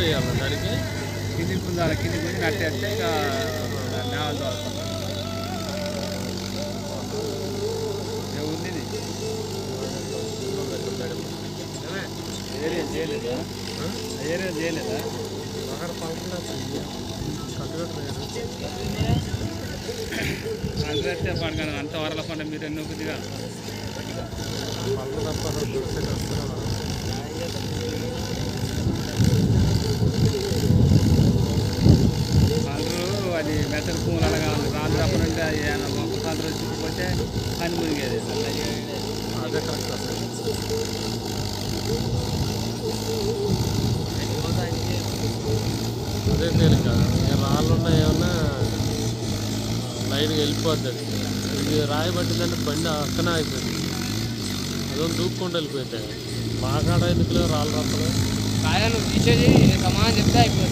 చేయాలి దానికి కింది పుంజాల కింది పోయి నట్టేస్తే ఇక నేల దోస్తాం ఉంది ఇది. ఏరియా చేయలేదా ఏరియా చేయలేదా అంతే పండుగ అంత వరల పండుగ మీరు ఎన్నో కొద్దిగా కలరు అది మెత్తడి పువ్వులు అలాగా ఉంది రాజు రప్ప నుండి అది ఏమైనా మొక్క కలరు చుట్టుపోతే పని మునిగేది అదే కరెక్ట్ అసలు అదే తేలిక ఇక రాళ్ళు ఉన్నాయి ఏమన్నా లైన్గా వెళ్ళిపోద్ది అది ఇది రాయి పట్టిందంటే బండి అక్కనే అయిపోయింది అదో దూక్కుంటూ వెళ్ళిపోయింది బాగా ఎందుకులే రాళ్ళు రప్పలు కాయలు తీసేది సమానం చెప్తే అయిపోతుంది